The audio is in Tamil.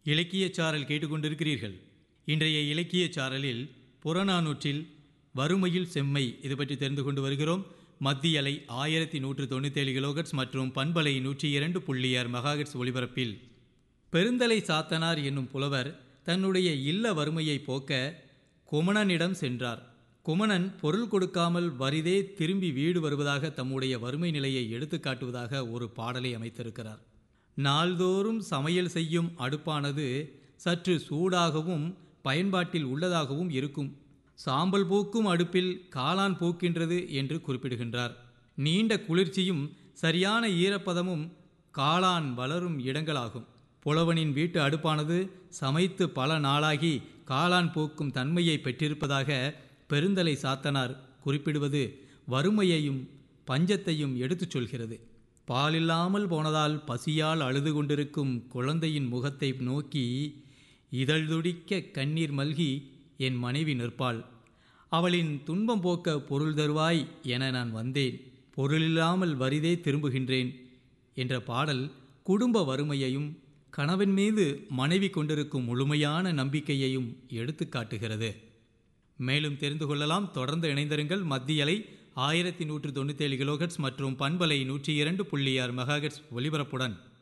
இலக்கியச் சாரல் கேட்டுக்கொண்டிருக்கிறீர்கள் இன்றைய இலக்கியச் சாரலில் புறநானூற்றில் வறுமையில் செம்மை இது பற்றி தெரிந்து கொண்டு வருகிறோம் மத்திய அலை ஆயிரத்தி நூற்று தொண்ணூத்தேழு கிலோகட்ஸ் மற்றும் பண்பலை நூற்றி இரண்டு புள்ளி ஆறு மெகாஹெட்ஸ் ஒலிபரப்பில் பெருந்தலை சாத்தனார் என்னும் புலவர் தன்னுடைய இல்ல வறுமையை போக்க குமணனிடம் சென்றார் குமணன் பொருள் கொடுக்காமல் வரிதே திரும்பி வீடு வருவதாக தம்முடைய வறுமை நிலையை எடுத்துக்காட்டுவதாக ஒரு பாடலை அமைத்திருக்கிறார் நாள்தோறும் சமையல் செய்யும் அடுப்பானது சற்று சூடாகவும் பயன்பாட்டில் உள்ளதாகவும் இருக்கும் சாம்பல் பூக்கும் அடுப்பில் காளான் பூக்கின்றது என்று குறிப்பிடுகின்றார் நீண்ட குளிர்ச்சியும் சரியான ஈரப்பதமும் காளான் வளரும் இடங்களாகும் புலவனின் வீட்டு அடுப்பானது சமைத்து பல நாளாகி காளான் பூக்கும் தன்மையை பெற்றிருப்பதாக பெருந்தலை சாத்தனார் குறிப்பிடுவது வறுமையையும் பஞ்சத்தையும் எடுத்துச் சொல்கிறது பாலில்லாமல் போனதால் பசியால் அழுது கொண்டிருக்கும் குழந்தையின் முகத்தை நோக்கி இதழ் துடிக்க கண்ணீர் மல்கி என் மனைவி நிற்பாள் அவளின் துன்பம் போக்க பொருள் தருவாய் என நான் வந்தேன் பொருளில்லாமல் வரிதே திரும்புகின்றேன் என்ற பாடல் குடும்ப வறுமையையும் கணவன் மீது மனைவி கொண்டிருக்கும் முழுமையான நம்பிக்கையையும் எடுத்து காட்டுகிறது மேலும் தெரிந்து கொள்ளலாம் தொடர்ந்து இணைந்திருங்கள் மத்திய அலை ஆயிரத்தி நூற்று தொண்ணூத்தேழு கிலோஹெட்ஸ் மற்றும் பண்பலை நூற்றி இரண்டு புள்ளி ஆறு மெகாஹெட்ஸ் ஒலிபரப்புடன்